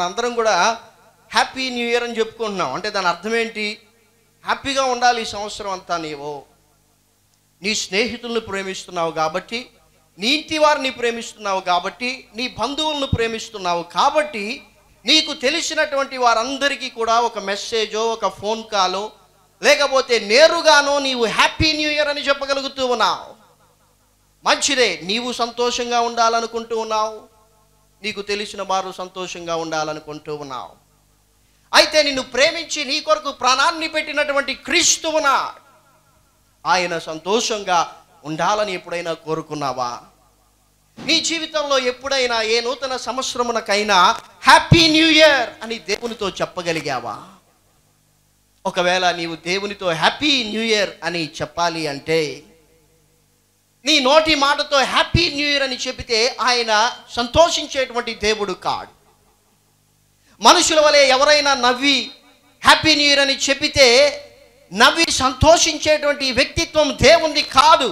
అందరం కూడా happy new year అని చెప్పుకుంటున్నాం అంటే దాని అర్థం ఏంటి హ్యాపీగా ఉండాలి ఈ సంవత్సరం అంతా నీవు నీ స్నేహితులను ప్రేమిస్తున్నావు కాబట్టి నీ ఇంటి వారిని ప్రేమిస్తున్నావు కాబట్టి నీ బంధువులను ప్రేమిస్తున్నావు కాబట్టి నీకు తెలిసినటువంటి వారందరికీ కూడా ఒక మెసేజో ఒక ఫోన్ కాలో లేకపోతే నేరుగానో నీవు హ్యాపీ న్యూ ఇయర్ అని చెప్పగలుగుతూ ఉన్నావు మంచిదే నీవు సంతోషంగా ఉండాలనుకుంటూ ఉన్నావు నీకు తెలిసిన వారు సంతోషంగా ఉండాలనుకుంటూ ఉన్నావు అయితే నిన్ను ప్రేమించి నీ కొరకు ప్రాణాన్ని పెట్టినటువంటి క్రీస్తువున ఆయన సంతోషంగా ఉండాలని ఎప్పుడైనా కోరుకున్నావా నీ జీవితంలో ఎప్పుడైనా ఏ నూతన సంవత్సరమునకైనా హ్యాపీ న్యూ ఇయర్ అని దేవునితో చెప్పగలిగావా ఒకవేళ నీవు దేవునితో హ్యాపీ న్యూ ఇయర్ అని చెప్పాలి అంటే నీ నోటి మాటతో హ్యాపీ న్యూ ఇయర్ అని చెబితే ఆయన సంతోషించేటువంటి దేవుడు కాడు మనుషుల వలె ఎవరైనా నవ్వి హ్యాపీ న్యూ ఇయర్ అని చెప్పితే నవ్వి సంతోషించేటువంటి వ్యక్తిత్వం దేవుంది కాదు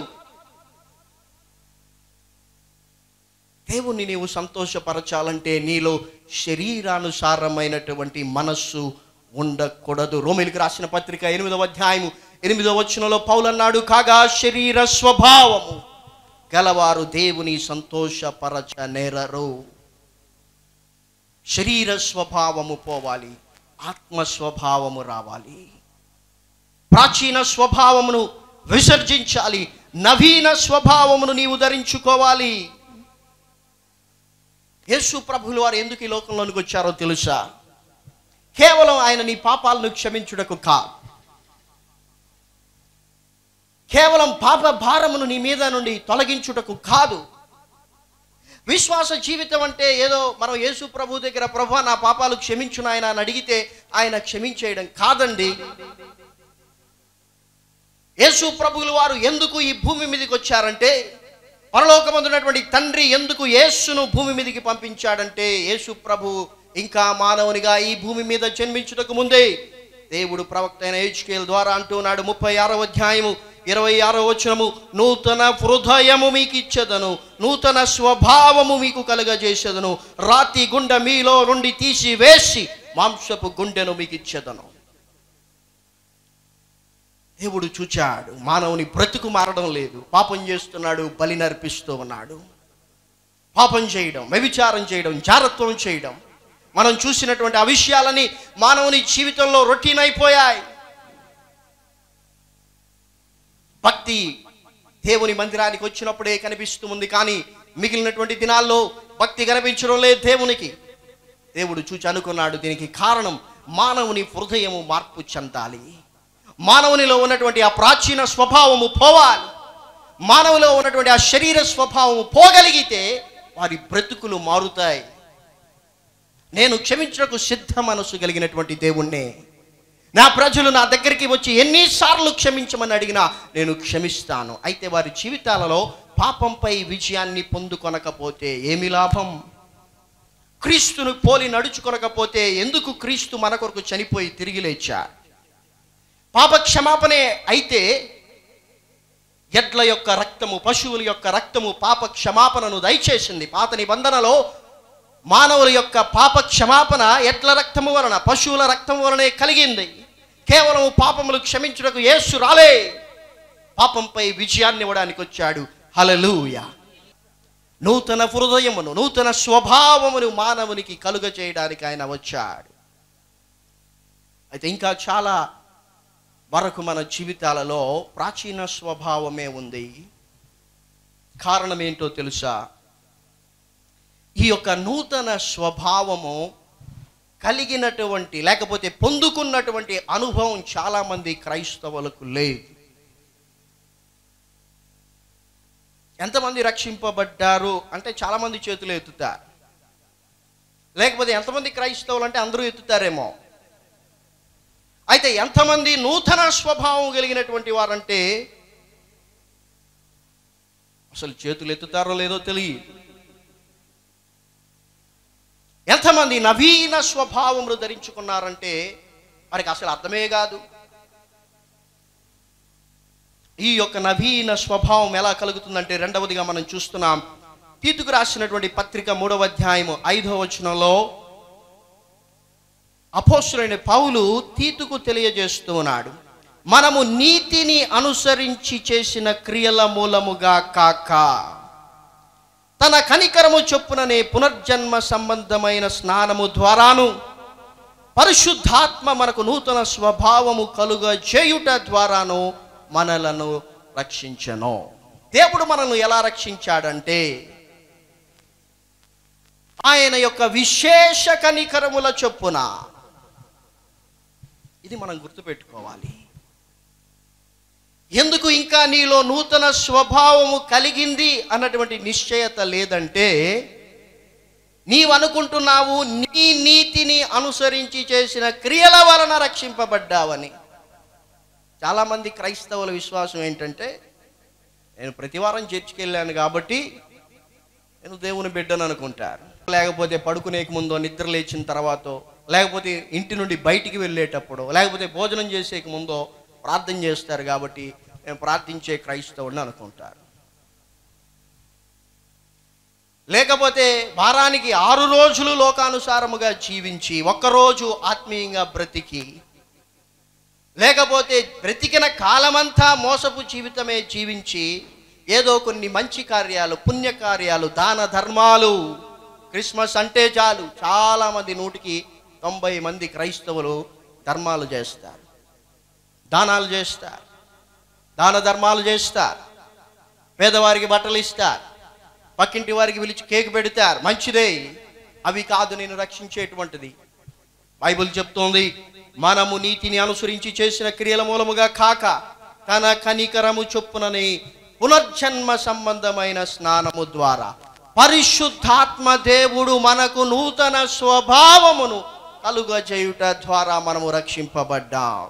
దేవుణ్ణి నీవు సంతోషపరచాలంటే నీలో శరీరానుసారమైనటువంటి మనస్సు ఉండకూడదు రోమిలికి రాసిన పత్రిక ఎనిమిదవ అధ్యాయము ఎనిమిదవ వచనంలో పౌలన్నాడు కాగా శరీర స్వభావము గలవారు దేవుని సంతోషపరచ నేరరు శరీర స్వభావము పోవాలి ఆత్మ స్వభావము రావాలి ప్రాచీన స్వభావమును విసర్జించాలి నవీన స్వభావమును నీవు ధరించుకోవాలి యేసు ప్రభులు వారు ఎందుకు ఈ లోకంలోనికి వచ్చారో తెలుసా కేవలం ఆయన నీ పాపాలను క్షమించుటకు కా కేవలం పాప భారమును నీ మీద నుండి తొలగించుటకు కాదు విశ్వాస జీవితం అంటే ఏదో మనం యేసు ప్రభు దగ్గర ప్రభు నా పాపాలు క్షమించును ఆయన అని అడిగితే ఆయన క్షమించేయడం కాదండి యేసు ప్రభువుల వారు ఎందుకు ఈ భూమి మీదకి వచ్చారంటే పరలోకమందున్నటువంటి తండ్రి ఎందుకు యేసును భూమి మీదకి పంపించాడంటే యేసు ప్రభు ఇంకా మానవునిగా ఈ భూమి మీద జన్మించుటకు ముందే దేవుడు ప్రవక్త అయిన హెచ్కేల్ ద్వారా అంటున్నాడు ముప్పై ఆరో అధ్యాయము ఇరవై ఆరో వచనము నూతన హృదయము మీకు ఇచ్చేదను నూతన స్వభావము మీకు కలుగజేసేదను రాతి గుండె మీలో నుండి తీసి వేసి మాంసపు గుండెను మీకు ఇచ్చేదను దేవుడు చూచాడు మానవుని బ్రతుకు మారడం లేదు పాపం చేస్తున్నాడు బలి నర్పిస్తూ ఉన్నాడు పాపం చేయడం వ్యభిచారం చేయడం జారత్వం చేయడం మనం చూసినటువంటి ఆ విషయాలని మానవుని జీవితంలో రొటీన్ అయిపోయాయి భక్తి దేవుని మందిరానికి వచ్చినప్పుడే కనిపిస్తూ ఉంది కానీ మిగిలినటువంటి దినాల్లో భక్తి కనిపించడం లేదు దేవునికి దేవుడు చూచి అనుకున్నాడు దీనికి కారణం మానవుని హృదయము మార్పు చెందాలి మానవునిలో ఉన్నటువంటి ఆ ప్రాచీన స్వభావము పోవాలి మానవులో ఉన్నటువంటి ఆ శరీర స్వభావము పోగలిగితే వారి బ్రతుకులు మారుతాయి నేను క్షమించడానికి సిద్ధ మనసు కలిగినటువంటి దేవుణ్ణే నా ప్రజలు నా దగ్గరికి వచ్చి ఎన్నిసార్లు క్షమించమని అడిగినా నేను క్షమిస్తాను అయితే వారి జీవితాలలో పాపంపై విజయాన్ని పొందుకొనకపోతే ఏమి లాభం క్రీస్తును పోలి నడుచుకొనకపోతే ఎందుకు క్రీస్తు మన కొరకు చనిపోయి తిరిగి లేచా పాప క్షమాపణే అయితే ఎడ్ల యొక్క రక్తము పశువుల యొక్క రక్తము పాప క్షమాపణను దయచేసింది పాత నిబంధనలో మానవుల యొక్క పాప క్షమాపణ ఎడ్ల రక్తము వలన పశువుల రక్తం వలనే కలిగింది కేవలం పాపములు క్షమించుటకు యేసు రాలే పాపంపై విజయాన్ని ఇవ్వడానికి వచ్చాడు హలలుయ నూతన హృదయమును నూతన స్వభావమును మానవునికి కలుగ చేయడానికి ఆయన వచ్చాడు అయితే ఇంకా చాలా వరకు మన జీవితాలలో ప్రాచీన స్వభావమే ఉంది కారణం ఏంటో తెలుసా ఈ యొక్క నూతన స్వభావము కలిగినటువంటి లేకపోతే పొందుకున్నటువంటి అనుభవం చాలామంది క్రైస్తవులకు లేదు ఎంతమంది రక్షింపబడ్డారు అంటే చాలామంది చేతులు ఎత్తుతారు లేకపోతే ఎంతమంది క్రైస్తవులు అంటే అందరూ ఎత్తుతారేమో అయితే ఎంతమంది నూతన స్వభావం కలిగినటువంటి వారంటే అసలు చేతులు ఎత్తుతారో లేదో తెలియదు ఎంతమంది నవీన స్వభావములు ధరించుకున్నారంటే వారికి అసలు అర్థమే కాదు ఈ యొక్క నవీన స్వభావం ఎలా కలుగుతుందంటే రెండవదిగా మనం చూస్తున్నాం తీతుకు రాసినటువంటి పత్రిక మూడవ అధ్యాయము ఐదవ వచనంలో అపోస్తులైన పౌలు తీతుకు తెలియజేస్తూ ఉన్నాడు మనము నీతిని అనుసరించి చేసిన క్రియల మూలముగా కాక తన కనికరము చొప్పుననే పునర్జన్మ సంబంధమైన స్నానము ద్వారాను పరిశుద్ధాత్మ మనకు నూతన స్వభావము కలుగ చేయుట ద్వారాను మనలను రక్షించను దేవుడు మనల్ని ఎలా రక్షించాడంటే ఆయన యొక్క విశేష కనికరముల చొప్పున ఇది మనం గుర్తుపెట్టుకోవాలి ఎందుకు ఇంకా నీలో నూతన స్వభావము కలిగింది అన్నటువంటి నిశ్చయత లేదంటే నీవు అనుకుంటున్నావు నీ నీతిని అనుసరించి చేసిన క్రియల వలన రక్షింపబడ్డావని చాలామంది క్రైస్తవుల విశ్వాసం ఏంటంటే నేను ప్రతివారం చర్చికి వెళ్ళాను కాబట్టి నేను దేవుని బిడ్డను అనుకుంటారు లేకపోతే పడుకునేక ముందో నిద్ర లేచిన తర్వాత లేకపోతే ఇంటి నుండి బయటికి వెళ్ళేటప్పుడు లేకపోతే భోజనం చేసేక ముందో ప్రార్థన చేస్తారు కాబట్టి నేను ప్రార్థించే క్రైస్తవుడిని అనుకుంటారు లేకపోతే వారానికి ఆరు రోజులు లోకానుసారముగా జీవించి ఒక్కరోజు ఆత్మీయంగా బ్రతికి లేకపోతే బ్రతికిన కాలమంతా మోసపు జీవితమే జీవించి ఏదో కొన్ని మంచి కార్యాలు పుణ్యకార్యాలు దాన ధర్మాలు క్రిస్మస్ అంటే చాలు చాలామంది నూటికి తొంభై మంది క్రైస్తవులు ధర్మాలు చేస్తారు దానాలు చేస్తారు దాన ధర్మాలు చేస్తారు పేదవారికి బట్టలు ఇస్తారు పక్కింటి వారికి పిలిచి కేక్ పెడతారు మంచిదే అవి కాదు నేను రక్షించేటువంటిది బైబిల్ చెప్తోంది మనము నీతిని అనుసరించి చేసిన క్రియల మూలముగా కాక తన కనికరము చొప్పునని పునర్జన్మ సంబంధమైన స్నానము ద్వారా పరిశుద్ధాత్మ దేవుడు మనకు నూతన స్వభావమును కలుగజేయుట ద్వారా మనము రక్షింపబడ్డాం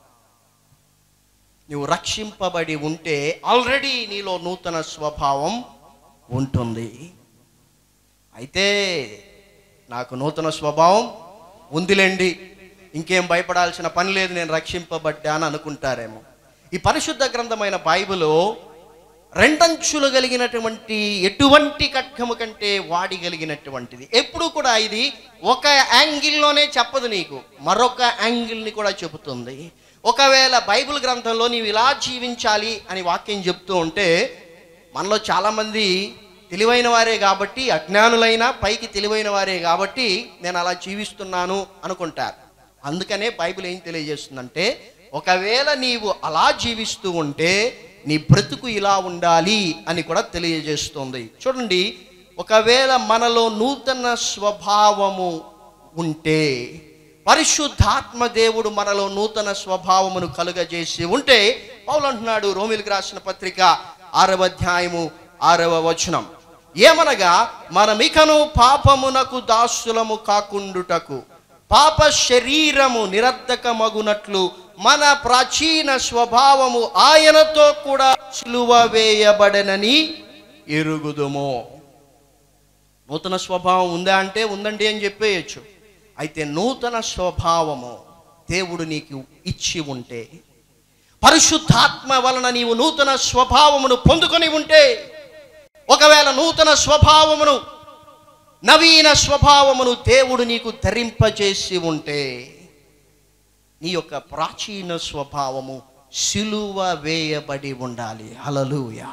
నువ్వు రక్షింపబడి ఉంటే ఆల్రెడీ నీలో నూతన స్వభావం ఉంటుంది అయితే నాకు నూతన స్వభావం ఉందిలేండి ఇంకేం భయపడాల్సిన పని లేదు నేను రక్షింపబడ్డాను అనుకుంటారేమో ఈ పరిశుద్ధ గ్రంథమైన బైబిలో రెండంచులు కలిగినటువంటి ఎటువంటి ఖడ్గము కంటే వాడిగలిగినటువంటిది ఎప్పుడు కూడా ఇది ఒక యాంగిల్లోనే చెప్పదు నీకు మరొక యాంగిల్ని కూడా చెబుతుంది ఒకవేళ బైబిల్ గ్రంథంలో నీవు ఇలా జీవించాలి అని వాక్యం చెప్తూ ఉంటే మనలో చాలామంది తెలివైన వారే కాబట్టి అజ్ఞానులైనా పైకి తెలివైన వారే కాబట్టి నేను అలా జీవిస్తున్నాను అనుకుంటారు అందుకనే బైబిల్ ఏం తెలియజేస్తుందంటే ఒకవేళ నీవు అలా జీవిస్తూ ఉంటే నీ బ్రతుకు ఇలా ఉండాలి అని కూడా తెలియజేస్తుంది చూడండి ఒకవేళ మనలో నూతన స్వభావము ఉంటే పరిశుద్ధాత్మ దేవుడు మనలో నూతన స్వభావమును కలుగజేసి ఉంటే పౌలు అంటున్నాడు రోమిలికి రాసిన పత్రిక ఆరవ అధ్యాయము ఆరవ వచనం ఏమనగా మనమికను పాపమునకు దాసులము కాకుండుటకు పాప శరీరము నిరర్ధకమగునట్లు మన ప్రాచీన స్వభావము ఆయనతో కూడా సిలువ వేయబడనని ఎరుగుదుము నూతన స్వభావం ఉందా అంటే ఉందండి అని చెప్పేయచ్చు అయితే నూతన స్వభావము దేవుడు నీకు ఇచ్చి ఉంటే పరిశుద్ధాత్మ వలన నీవు నూతన స్వభావమును పొందుకొని ఉంటే ఒకవేళ నూతన స్వభావమును నవీన స్వభావమును దేవుడు నీకు ధరింపజేసి ఉంటే నీ యొక్క ప్రాచీన స్వభావము సిలువ వేయబడి ఉండాలి హలలుయ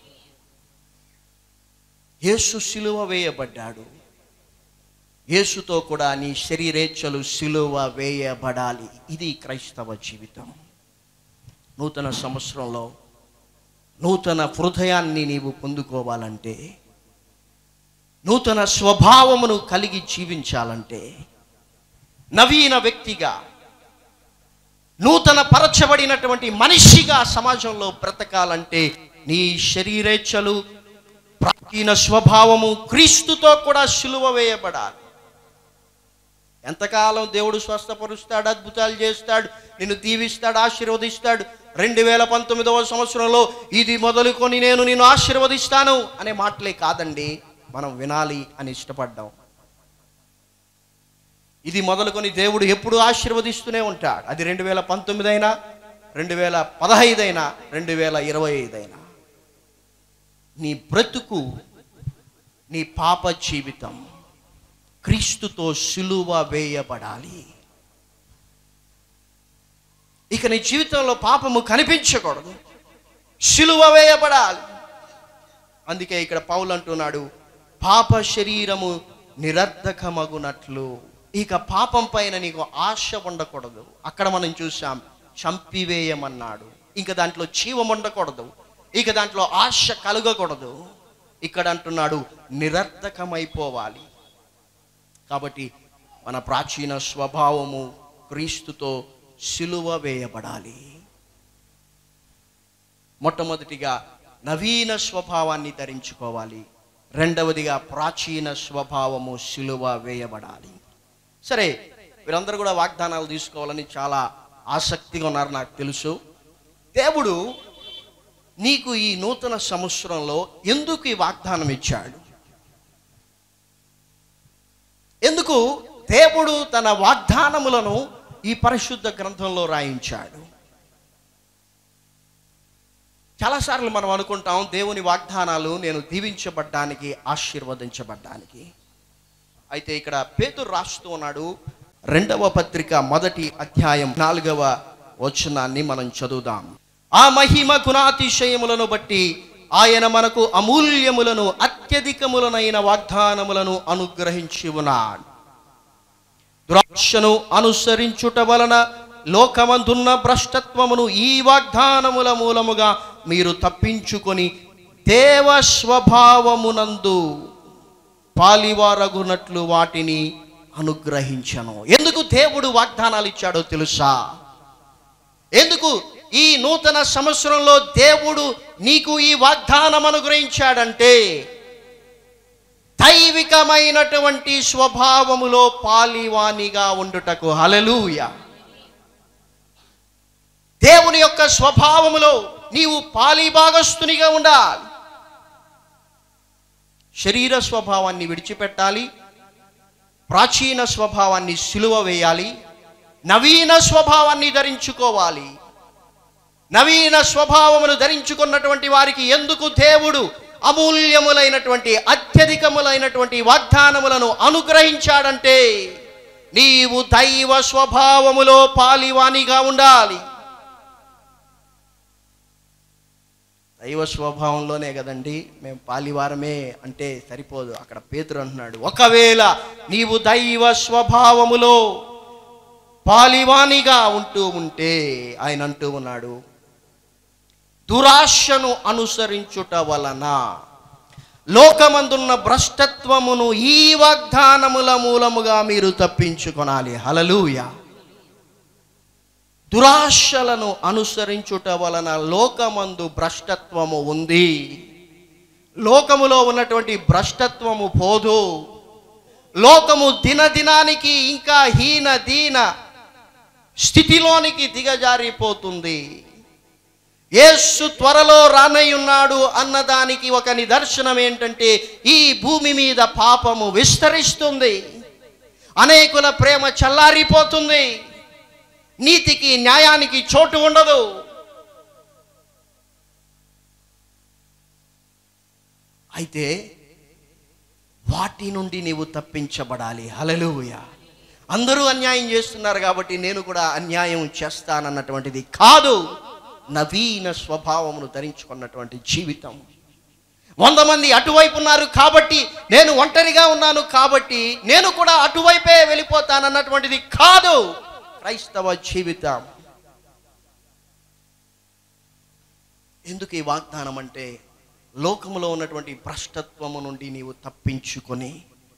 యేసు సిలువ వేయబడ్డాడు యేసుతో కూడా నీ శరీరేచ్ఛలు సిలువ వేయబడాలి ఇది క్రైస్తవ జీవితం నూతన సంవత్సరంలో నూతన హృదయాన్ని నీవు పొందుకోవాలంటే నూతన స్వభావమును కలిగి జీవించాలంటే నవీన వ్యక్తిగా నూతన పరచబడినటువంటి మనిషిగా సమాజంలో బ్రతకాలంటే నీ శరీరేచ్ఛలు ప్రాచీన స్వభావము క్రీస్తుతో కూడా సిలువ వేయబడాలి ఎంతకాలం దేవుడు స్వస్థపరుస్తాడు అద్భుతాలు చేస్తాడు నిన్ను దీవిస్తాడు ఆశీర్వదిస్తాడు రెండు వేల పంతొమ్మిదవ సంవత్సరంలో ఇది మొదలుకొని నేను నిన్ను ఆశీర్వదిస్తాను అనే మాటలే కాదండి మనం వినాలి అని ఇష్టపడ్డాం ఇది మొదలుకొని దేవుడు ఎప్పుడు ఆశీర్వదిస్తూనే ఉంటాడు అది రెండు వేల పంతొమ్మిది అయినా రెండు వేల పదహైదు అయినా రెండు వేల ఇరవై ఐదు అయినా నీ బ్రతుకు నీ పాప జీవితం క్రీస్తుతో సిలువ వేయబడాలి ఇక నీ జీవితంలో పాపము కనిపించకూడదు సిలువ వేయబడాలి అందుకే ఇక్కడ పౌలు అంటున్నాడు పాప శరీరము నిరర్ధకమగునట్లు ఇక పాపం పైన నీకు ఆశ ఉండకూడదు అక్కడ మనం చూసాం చంపివేయమన్నాడు ఇక దాంట్లో జీవం ఉండకూడదు ఇక దాంట్లో ఆశ కలగకూడదు ఇక్కడ అంటున్నాడు నిరర్ధకమైపోవాలి కాబట్టి మన ప్రాచీన స్వభావము క్రీస్తుతో సిలువ వేయబడాలి మొట్టమొదటిగా నవీన స్వభావాన్ని ధరించుకోవాలి రెండవదిగా ప్రాచీన స్వభావము సిలువ వేయబడాలి సరే వీరందరూ కూడా వాగ్దానాలు తీసుకోవాలని చాలా ఆసక్తిగా ఉన్నారు నాకు తెలుసు దేవుడు నీకు ఈ నూతన సంవత్సరంలో ఎందుకు ఈ వాగ్దానం ఇచ్చాడు ఎందుకు దేవుడు తన వాగ్దానములను ఈ పరిశుద్ధ గ్రంథంలో రాయించాడు చాలాసార్లు మనం అనుకుంటాం దేవుని వాగ్దానాలు నేను దీవించబడ్డానికి ఆశీర్వదించబడ్డానికి అయితే ఇక్కడ పేతురు రాస్తూ ఉన్నాడు రెండవ పత్రిక మొదటి అధ్యాయం నాలుగవ వచనాన్ని మనం చదువుదాం ఆ మహిమ గుణాతిశయములను బట్టి ఆయన మనకు అమూల్యములను అత్యధికములనైన వాగ్దానములను అనుగ్రహించి ఉన్నాడు ద్రాక్షను అనుసరించుట వలన లోకమందున్న భ్రష్టత్వమును ఈ వాగ్దానముల మూలముగా మీరు తప్పించుకొని దేవ స్వభావమునందు పాలివారగునట్లు వాటిని అనుగ్రహించను ఎందుకు దేవుడు వాగ్దానాలు ఇచ్చాడో తెలుసా ఎందుకు ఈ నూతన సంవత్సరంలో దేవుడు నీకు ఈ వాగ్దానం అనుగ్రహించాడంటే దైవికమైనటువంటి స్వభావములో పాలివానిగా ఉండుటకు హలలుయ దేవుని యొక్క స్వభావములో నీవు పాలిభాగస్తునిగా ఉండాలి శరీర స్వభావాన్ని విడిచిపెట్టాలి ప్రాచీన స్వభావాన్ని సిలువ వేయాలి నవీన స్వభావాన్ని ధరించుకోవాలి నవీన స్వభావమును ధరించుకున్నటువంటి వారికి ఎందుకు దేవుడు అమూల్యములైనటువంటి అత్యధికములైనటువంటి వాగ్దానములను అనుగ్రహించాడంటే నీవు దైవ స్వభావములో పాలివానిగా ఉండాలి దైవ స్వభావంలోనే కదండి మేము పాలివారమే అంటే సరిపోదు అక్కడ పేతురు అంటున్నాడు ఒకవేళ నీవు దైవ స్వభావములో పాలివానిగా ఉంటూ ఉంటే ఆయన అంటూ ఉన్నాడు దురాశను అనుసరించుట వలన లోకమందున్న భ్రష్టత్వమును ఈ వాగ్దానముల మూలముగా మీరు తప్పించుకొనాలి హలలుయ దురాశలను అనుసరించుట వలన లోకమందు భ్రష్టత్వము ఉంది లోకములో ఉన్నటువంటి భ్రష్టత్వము పోదు లోకము దినదినానికి ఇంకా హీన దీన స్థితిలోనికి దిగజారిపోతుంది యేసు త్వరలో రానయ్యున్నాడు అన్నదానికి ఒక నిదర్శనం ఏంటంటే ఈ భూమి మీద పాపము విస్తరిస్తుంది అనేకుల ప్రేమ చల్లారిపోతుంది నీతికి న్యాయానికి చోటు ఉండదు అయితే వాటి నుండి నీవు తప్పించబడాలి హలలుయ అందరూ అన్యాయం చేస్తున్నారు కాబట్టి నేను కూడా అన్యాయం చేస్తానన్నటువంటిది కాదు నవీన స్వభావమును ధరించుకున్నటువంటి జీవితం వంద మంది అటువైపు ఉన్నారు కాబట్టి నేను ఒంటరిగా ఉన్నాను కాబట్టి నేను కూడా అటువైపే వెళ్ళిపోతానన్నటువంటిది కాదు క్రైస్తవ జీవితం ఎందుకు ఈ వాగ్దానం అంటే లోకములో ఉన్నటువంటి భ్రష్టత్వము నుండి నీవు తప్పించుకొని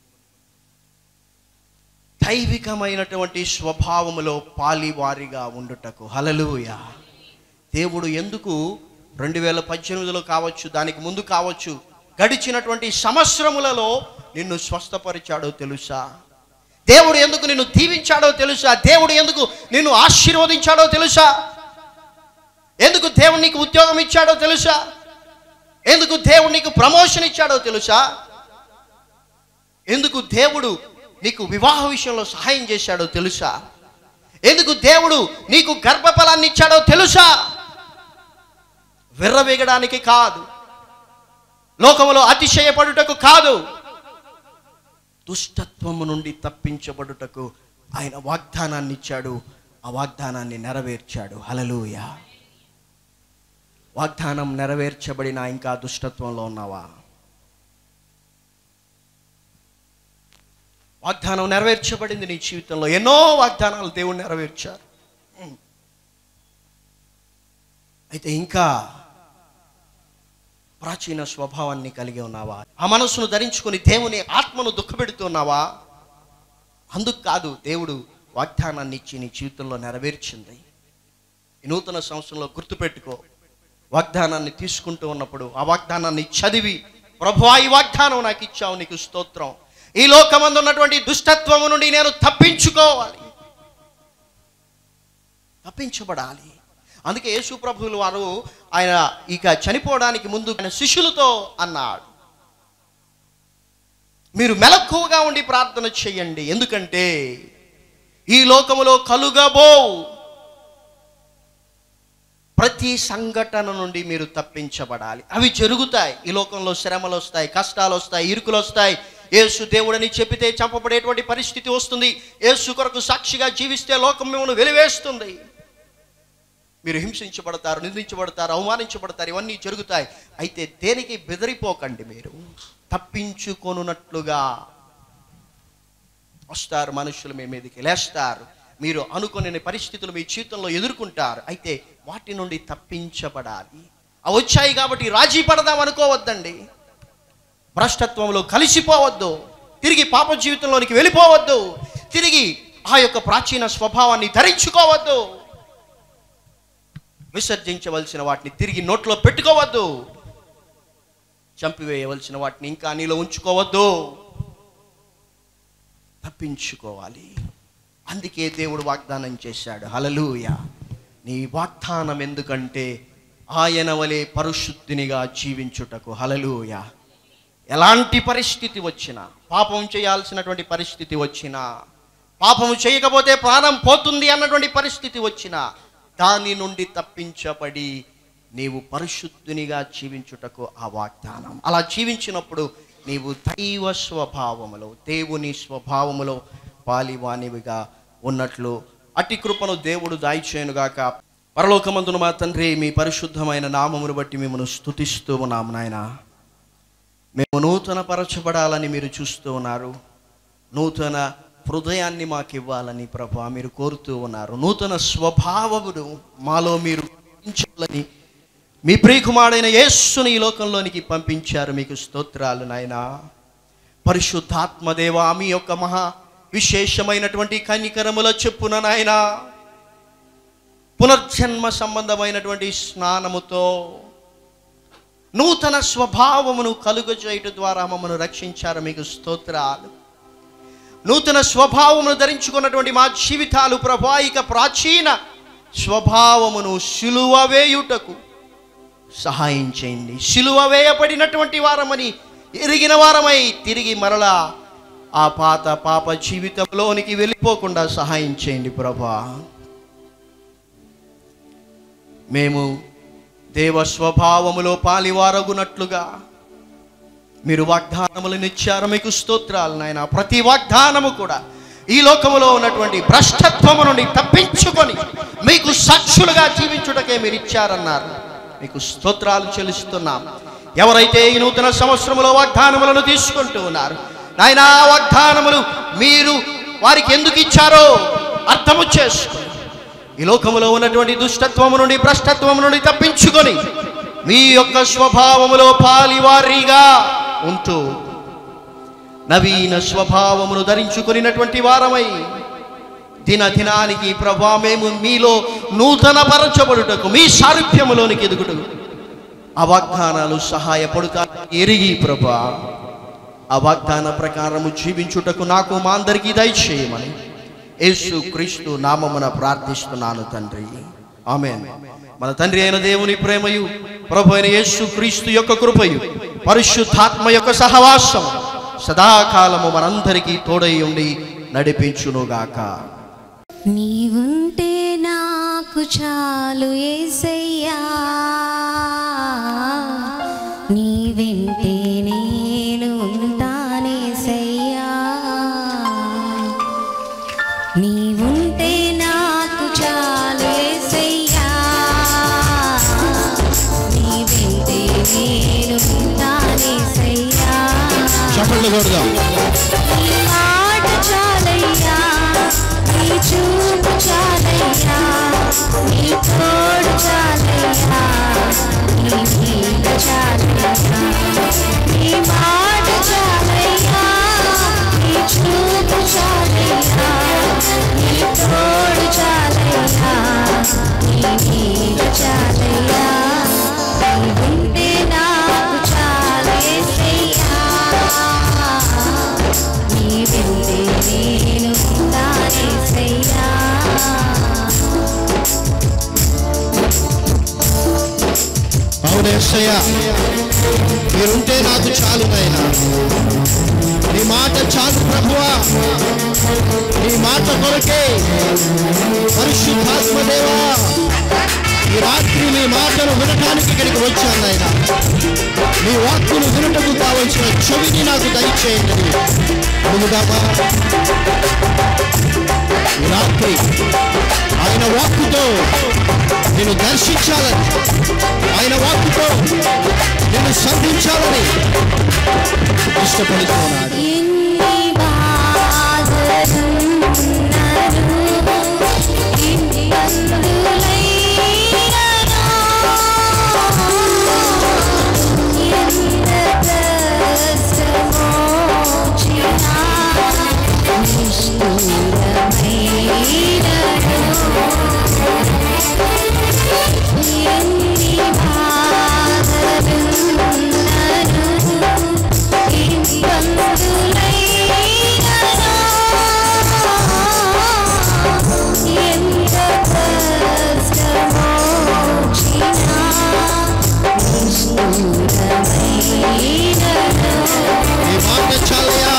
దైవికమైనటువంటి స్వభావములో పాలివారిగా ఉండుటకు హలలుయ దేవుడు ఎందుకు రెండు వేల పద్దెనిమిదిలో కావచ్చు దానికి ముందు కావచ్చు గడిచినటువంటి సంవత్సరములలో నిన్ను స్వస్థపరిచాడో తెలుసా దేవుడు ఎందుకు నిన్ను దీవించాడో తెలుసా దేవుడు ఎందుకు నిన్ను ఆశీర్వదించాడో తెలుసా ఎందుకు దేవుడు నీకు ఉద్యోగం ఇచ్చాడో తెలుసా ఎందుకు దేవుడు నీకు ప్రమోషన్ ఇచ్చాడో తెలుసా ఎందుకు దేవుడు నీకు వివాహ విషయంలో సహాయం చేశాడో తెలుసా ఎందుకు దేవుడు నీకు గర్భఫలాన్ని ఇచ్చాడో తెలుసా విర్రవేగడానికి కాదు లోకములో అతిశయపడుటకు కాదు దుష్టత్వము నుండి తప్పించబడుటకు ఆయన వాగ్దానాన్ని ఇచ్చాడు ఆ వాగ్దానాన్ని నెరవేర్చాడు హలలుయ వాగ్దానం నెరవేర్చబడిన ఇంకా దుష్టత్వంలో ఉన్నావా వాగ్దానం నెరవేర్చబడింది నీ జీవితంలో ఎన్నో వాగ్దానాలు దేవుడు నెరవేర్చారు అయితే ఇంకా ప్రాచీన స్వభావాన్ని కలిగి ఉన్నావా ఆ మనస్సును ధరించుకొని దేవుని ఆత్మను దుఃఖపెడుతున్నావా అందుకు కాదు దేవుడు వాగ్దానాన్ని ఇచ్చి నీ జీవితంలో నెరవేర్చింది ఈ నూతన సంవత్సరంలో గుర్తుపెట్టుకో వాగ్దానాన్ని తీసుకుంటూ ఉన్నప్పుడు ఆ వాగ్దానాన్ని చదివి ప్రభు ఈ వాగ్దానం నాకు ఇచ్చావు నీకు స్తోత్రం ఈ లోకమందు ఉన్నటువంటి దుష్టత్వము నుండి నేను తప్పించుకోవాలి తప్పించబడాలి అందుకే యేసు ప్రభువులు వారు ఆయన ఇక చనిపోవడానికి ముందు ఆయన శిష్యులతో అన్నాడు మీరు మెలక్కువగా ఉండి ప్రార్థన చేయండి ఎందుకంటే ఈ లోకములో కలుగబో ప్రతి సంఘటన నుండి మీరు తప్పించబడాలి అవి జరుగుతాయి ఈ లోకంలో శ్రమలు వస్తాయి కష్టాలు వస్తాయి ఇరుకులు వస్తాయి యేసు దేవుడని చెప్పితే చంపబడేటువంటి పరిస్థితి వస్తుంది యేసు కొరకు సాక్షిగా జీవిస్తే లోకం మిమ్మల్ని వెలివేస్తుంది మీరు హింసించబడతారు నిందించబడతారు అవమానించబడతారు ఇవన్నీ జరుగుతాయి అయితే దేనికి బెదిరిపోకండి మీరు తప్పించుకొనున్నట్లుగా వస్తారు మనుషులు మీ మీదకి లేస్తారు మీరు అనుకునే పరిస్థితులు మీ జీవితంలో ఎదుర్కొంటారు అయితే వాటి నుండి తప్పించబడాలి అవి వచ్చాయి కాబట్టి రాజీ పడదాం అనుకోవద్దండి భ్రష్టత్వంలో కలిసిపోవద్దు తిరిగి పాప జీవితంలోనికి వెళ్ళిపోవద్దు తిరిగి ఆ యొక్క ప్రాచీన స్వభావాన్ని ధరించుకోవద్దు విసర్జించవలసిన వాటిని తిరిగి నోట్లో పెట్టుకోవద్దు చంపివేయవలసిన వాటిని ఇంకా నీలో ఉంచుకోవద్దు తప్పించుకోవాలి అందుకే దేవుడు వాగ్దానం చేశాడు హలలుయ నీ వాగ్దానం ఎందుకంటే ఆయన వలె పరిశుద్ధినిగా జీవించుటకు హలలుయ ఎలాంటి పరిస్థితి వచ్చినా పాపం చేయాల్సినటువంటి పరిస్థితి వచ్చినా పాపము చేయకపోతే ప్రాణం పోతుంది అన్నటువంటి పరిస్థితి వచ్చినా దాని నుండి తప్పించబడి నీవు పరిశుద్ధునిగా జీవించుటకు ఆ వాగ్దానం అలా జీవించినప్పుడు నీవు దైవ స్వభావములో దేవుని స్వభావములో పాలివానివిగా ఉన్నట్లు అట్టి కృపను దేవుడు దాయిచేయునుగాక పరలోకమందున మా తండ్రి మీ పరిశుద్ధమైన నామమును బట్టి మిమ్మల్ని స్తుతిస్తూ ఉన్నాము నాయన మేము నూతన పరచబడాలని మీరు చూస్తూ ఉన్నారు నూతన హృదయాన్ని మాకు ఇవ్వాలని ప్రభా మీరు కోరుతూ ఉన్నారు నూతన స్వభావమును మాలో మీరు ఉంచాలని మీ ప్రియకుమారుడైన యేస్సుని ఈ లోకంలోనికి పంపించారు మీకు స్తోత్రాలు నాయనా పరిశుద్ధాత్మదేవ మీ యొక్క మహా విశేషమైనటువంటి కనికరముల చెప్పున నాయనా పునర్జన్మ సంబంధమైనటువంటి స్నానముతో నూతన స్వభావమును కలుగజేయట ద్వారా మమ్మను రక్షించారు మీకు స్తోత్రాలు నూతన స్వభావమును ధరించుకున్నటువంటి మా జీవితాలు ప్రభాయిక ప్రాచీన స్వభావమును సిలువ వేయుటకు సహాయం చేయండి సిలువ వేయబడినటువంటి వారమని ఎరిగిన వారమై తిరిగి మరలా ఆ పాత పాప జీవితంలోనికి వెళ్ళిపోకుండా సహాయం చేయండి ప్రభా మేము దేవ స్వభావములో పాలివారగునట్లుగా మీరు వాగ్దానములను ఇచ్చారు మీకు స్తోత్రాలు నాయన ప్రతి వాగ్దానము కూడా ఈ లోకములో ఉన్నటువంటి భ్రష్టత్వము నుండి తప్పించుకొని మీకు సాక్షులుగా జీవించుటకే మీరు ఇచ్చారన్నారు మీకు స్తోత్రాలు చెల్లిస్తున్నాం ఎవరైతే ఈ నూతన సంవత్సరములో వాగ్దానములను తీసుకుంటూ ఉన్నారు నాయన ఆ వాగ్దానములు మీరు వారికి ఎందుకు ఇచ్చారో అర్థము చేసుకొని ఈ లోకములో ఉన్నటువంటి దుష్టత్వము నుండి భ్రష్టత్వము నుండి తప్పించుకొని మీ యొక్క స్వభావములో పాలివారీగా ఉంటూ నవీన స్వభావమును ధరించుకునినటువంటి వారమై దిన దినానికి ప్రభా మేము మీలో నూతన పరచబడుటకు మీ సారూప్యములోనికి ఎదుగుటకు ఆ వాగ్దానాలు సహాయపడుతా ఎరిగి ప్రభా ఆ వాగ్దాన ప్రకారము జీవించుటకు నాకు మా అందరికీ దయచేయమని యేసు క్రీస్తు నామమున ప్రార్థిస్తున్నాను తండ్రి ఆమెన్ మన తండ్రి అయిన దేవుని ప్రేమయు ప్రభు అయిన యేసు క్రీస్తు యొక్క కృపయు పరిశుద్ధాత్మ యొక్క సహవాసం సదాకాలము మనందరికీ తోడై ఉండి నడిపించునుగాక నీవుంటే నాకు చాలు ఏసయ్యా నీ వెంటే నేను ఉంటానేసయ్యా నీవుంటే నాకు చాలు చప్పట్లు కొడదాం నీ మాట చాలయ్యా నీ చూపు చాలయ్యా నీ తోడు చాలయ్యా నీ నీడ చాలయ్యా నీ మాట చాలయ్యా నీ చూపు చాలయ్యా నీ తోడు చాలయ్యా నీ నీడ చాలయ్యా నీ ఉంటే నాకు చాలు యేసయ్యా నీ వెంటే నేను ఉంటానేసయ్యా అవును ఎస్సయ్య మీరుంటే నాకు చాలు నాయనా నీ మాట చాలు ప్రభువా నీ మాట కొరకే పరిశుద్ధాత్మదేవా ఈ రాత్రి నీ మాటను వినటానికి ఇక్కడికి వచ్చాను నాయన నీ వాక్కును వినటకు కావలసిన చెవిని నాకు దయచేయండి ముందుగామా ఈ రాత్రి ఆయన వాక్కుతో నేను దర్శించాలని ఆయన వాక్కుతో నేను సంధించాలని ఇష్టపడుతున్నాడు ఎన్ని బాధలున్నను ఎన్ని అందులైనను ఎంత కష్టమొచ్చినా నిష్ఠూరమైనను ఎన్ని బాధలున్నను ఈ మాట చాలయా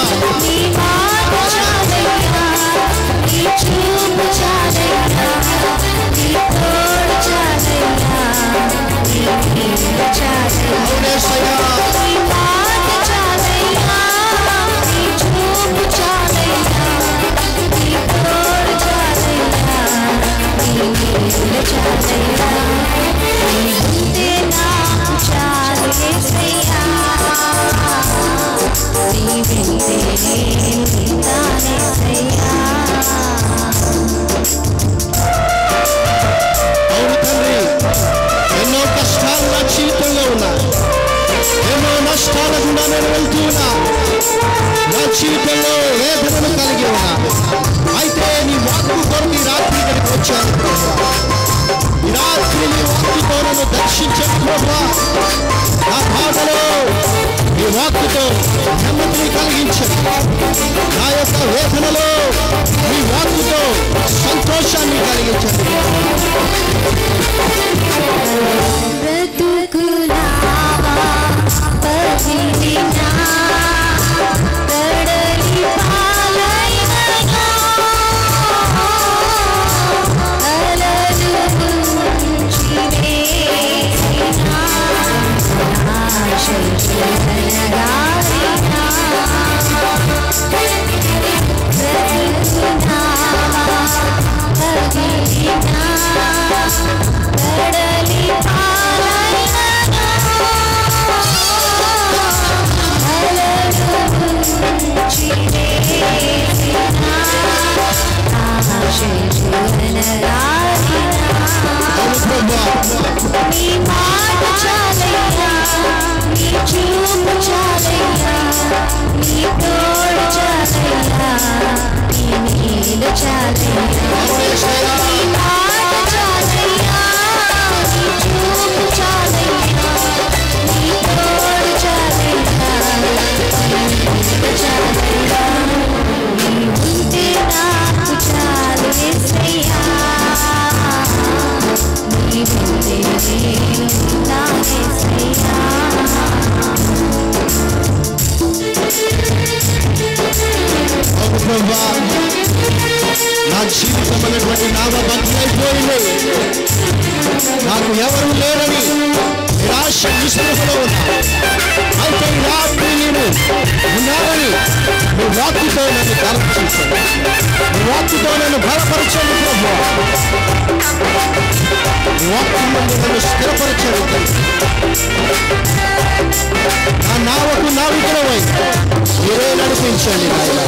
అవునేసయ్యా అవును తండ్రి ఎన్నో కష్టాలు నా జీవితంలో ఉన్నాయి ఎన్నో నష్టాల గుండా నేను వెళ్తూ ఉన్నా నా జీవితంలో వేదనను కలిగి ఉన్నా అయితే నీ వాక్కు కొరకు ఈ రాత్రి ఇక్కడికి వచ్చాను ప్రభువా. ఈ రాత్రి నీ వాక్కుతో నన్ను దర్శించను ప్రభువా. నా బాధలో ఈ వాక్కుతో నెమ్మదిని కలిగించండి నా యొక్క వేదనలో మీ వాక్కుతో సంతోషాన్ని కలిగించండి బ్రతుకులావా పగిలినా కడలి పాలైనను అలలు ముంచి వేసినా ఆశయనగారినా బ్రతుకులావా పగిలినా కడలి పాలైనను అలలు ముంచి వేసినా అవును ప్రభువా నీ మాట చాలయ్యా నీ చూపు చాలయ్యా నీ తోడు చాలయ్యా నీ నీళ్ళు చాలయ్యా అవునేసయ్యా నీ మాట చాలయ్యా నీ చూపు చాలయ్యా నీ తోడు చాలయ్యా నీ నీళ్ళు చాలయ్యా నీ ఉంటే నాకు చాలు యేసయ్యా నీ ఉంటే నేను ఉంటా యేసయ్యా అవును ప్రభువా నా జీవితం అనేటువంటి నావ బద్దలైపోయింది నాకు ఎవరు లేరని నిరాశ నిస్పృహలో ఉన్నా అయితే ఈ రాత్రి నేను ఉన్నానని నీ వాక్కుతో నన్ను దర్శించండి నీ వాక్కుతో నన్ను బలపరచండి ప్రభు నీ వాక్కు నుండి నన్ను స్థిరపరచండి నా నావకు నావికులవై మీరే ఆదరించండి నాయన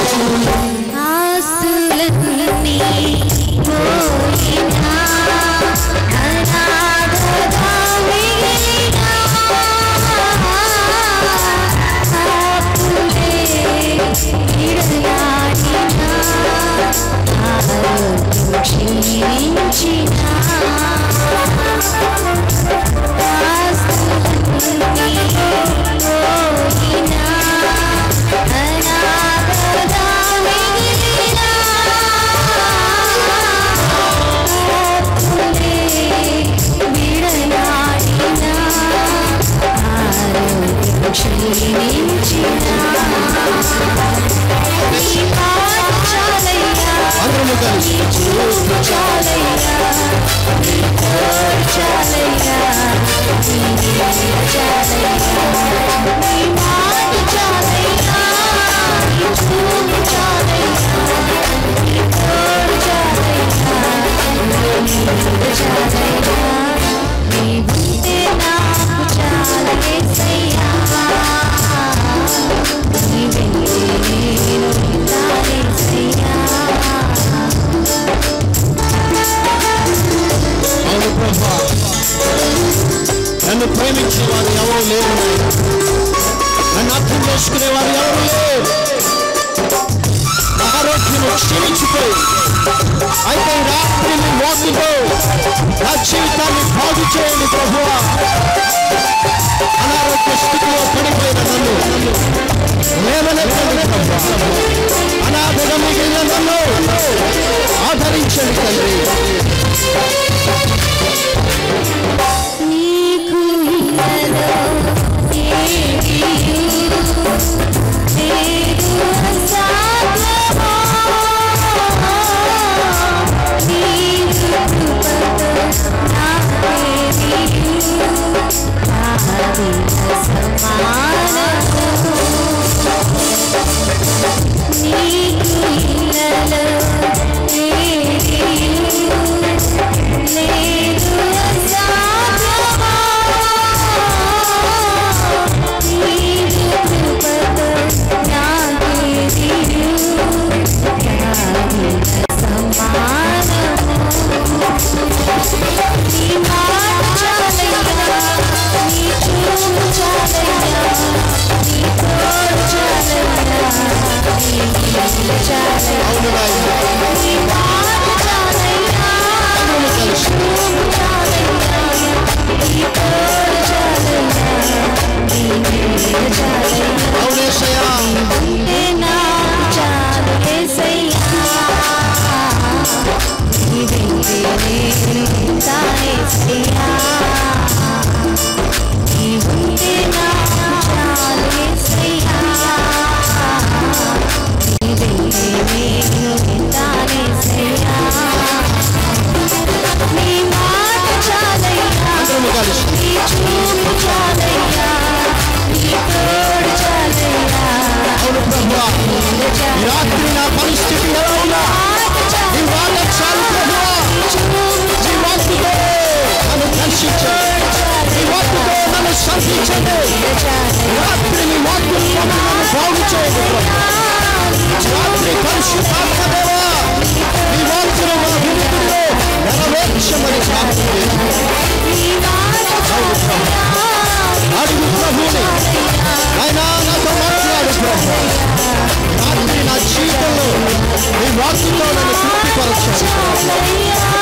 ఆస్తులన్నీ పోయినా అనాథగా మిగిలినా ఆపులే విడనాడినా ఆరోగ్యం క్షీణించినా ఆస్తులన్నీ పోయినా అనాథగా మిగిలినా ఆపులే విడనాడినా ఆరోగ్యం క్షీణించినా నీ మాట చాలయ్యా అందరము కలిసి చూపు చాలయ్యా నీ తోడు చాలయ్యా నీ నీడ చాలయ్యా నీ మాట చాలయ్యా నీ చూపు చాలయ్యా నీ తోడు చాలయ్యా నీ నీడ చాలయ్యా నీ ఉంటే నాకు చాలా యేసయ్యా నీ వెంటే నేను ఉంటానేసయ్యా అవును ప్రభా నన్ను ప్రేమించే వారు ఎవరు లేరు నాయన. నన్ను అర్థం చేసుకునే వారు ఎవరు లేరు నా ఆరోగ్యం క్షీణించిపోయి అయితే ఈ రాత్రి మీ మోటితో నా జీవితాన్ని బాగు చేయండి ప్రభువా అనారోగ్య స్థితిలో పడిపోయిన నన్ను లేవనెత్తండి ప్రభువా అనాథగా మిగిలిన నన్ను ఆదరించండి తండ్రి నీకు ఇలలో ఏదియు లేదు అసాధ్యమో. నీకు కృపతో నాకేదియు కాదిన సమానము. నీకు ఇలలో ఏదియు లేదు అసాధ్యమో. నీవు కృపతో నాకేదియు కాదిన సమానము. నీ మాట చాలయ్యా, నీ చూపు చాలయ్యా, నీ తోడు చాలయ్యా, నీ నీడ చాలయ్యా. అవును నాయన నీ మాట చాలయ్యా, అందరము కలిసి చూపు చాలయ్యా, నీ తోడు చాలయ్యా, నీ నీడ చాలయ్యా. అవునేసయ్యా ఉంటే నాకు చాలు యేసయ్యా. నీ వెంటే నేను ఉంటా యేసయ్యా. నీ ఉంటే నాకు చాలు యేసయ్యా. నీ వెంటే నేను ఉంటా యేసయ్యా. నీ మాట చాలయ్యా అందరము కలిసి నీ చూపు చాలయ్యా నీ తోడు చాలయ్యా అవును ప్రభువా ఈ రాత్రి నా పరిస్థితి ఎలా ఉన్నా నీ వాళ్ళ చాలు ప్రభువా నీ వాక్కుతో నన్ను దర్శించండి నీ వాక్కుతో నన్ను సంధించండి రాత్రి నీ వాక్కుని నన్ను బాగు చేయండి ప్రభువా. రాత్రి పరిశుద్ధాత్మదేవా నీ వాక్కును మా వినికిడిలో నెరవేర్చమని ప్రార్థన అడుగు ప్రభుని ఆయన నాతో మాట్లాడు ప్రభు రాత్రి నా జీవితంలో నీ వాక్కుతో నన్ను తృప్తిపరచండి చాలయ్యా